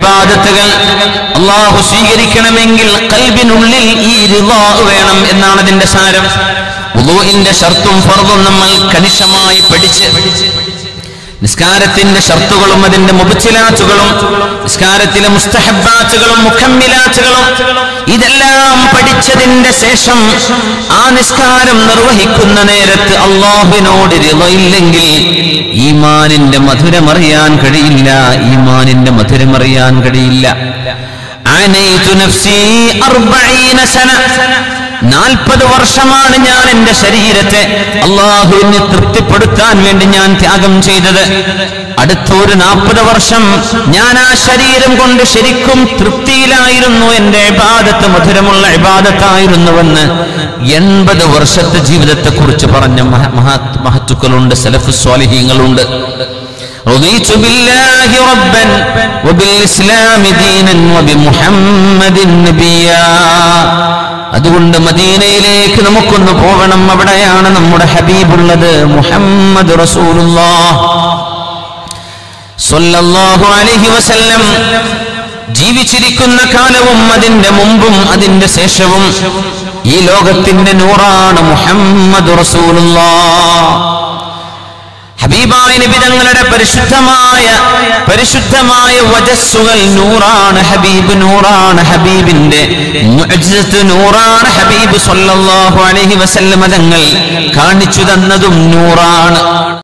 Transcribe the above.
ഇബാദത്തുകൾ അള്ളാഹു സ്വീകരിക്കണമെങ്കിൽ കൽബിനുള്ളിൽ ഈ റിളാ വേണം എന്നാണ് അതിന്റെ സാരം ഉദൂഇന്റെ ഷർത്തും ഫർദും നമ്മൾ കണിശമായി പഠിച്ച് നിസ്കാരത്തിന്റെ ഷർത്തുകളും അതിന്റെ മുബച്ചിലാച്ചുകളും നിസ്കാരത്തിലെ മുസ്തഹബാച്ചുകളും മുഖമ്മിലാച്ചുകളും ഇതെല്ലാം പഠിച്ചതിന്റെ ശേഷം ആ നിസ്കാരം നിർവഹിക്കുന്ന നേരത്ത് അള്ളാഹുവിനോട് ഇല്ലെങ്കിൽ ഈമാനിന്റെ മധുരമറിയാൻ കഴിയില്ല ഈമാനിന്റെ മധുരമറിയാൻ കഴിയില്ല ആനയിതു നഫ്സി അർബഈന സന നാൽപ്പത് വർഷമാണ് ഞാൻ എന്റെ ശരീരത്തെ അള്ളാഹുവിനെ തൃപ്തിപ്പെടുത്താൻ വേണ്ടി ഞാൻ ത്യാഗം ചെയ്തത് അടുത്തൊരു നാൽപ്പത് വർഷം ഞാൻ ആ ശരീരം കൊണ്ട് ശരിക്കും തൃപ്തിയിലായിരുന്നു എന്റെ ഇബാദത്ത് മധുരമുള്ള ഇബാദത്തായിരുന്നുവെന്ന് എൺപത് വർഷത്തെ ജീവിതത്തെ കുറിച്ച് പറഞ്ഞ മഹ- മഹത് മഹത്തുക്കളുണ്ട് സലഫ് സ്വാലിഹീങ്ങളുണ്ട് رضيت بالله ربا وبالإسلام دينا وبمحمد نبيا അതുകൊണ്ട് മദീനയിലേക്ക് നമുക്കൊന്ന് പോകണം അവിടെയാണ് നമ്മുടെ ഹബീബുള്ളത് മുഹമ്മദ് റസൂലുള്ളാഹ് സ്വല്ലല്ലാഹു അലൈഹി വസല്ലം ജീവിച്ചിരിക്കുന്ന കാലവും അതിന്റെ മുമ്പും അതിന്റെ ശേഷവും ഈ ലോകത്തിന്റെ നൂറാണ് മുഹമ്മദ് റസൂലുള്ളാഹ് ഹബീബായ നബി തങ്ങളുടെ പരിശുദ്ധമായ പരിശുദ്ധമായ വജസ്സുകൾ നൂറാണ് ഹബീബ് നൂറാണ് ഹബീബിന്റെ മുഅ്ജിസത്ത് നൂറാണ് ഹബീബ് സല്ലല്ലാഹു അലൈഹി വസല്ലമ തങ്ങൾ കാണിച്ചു തന്നതും നൂറാണ്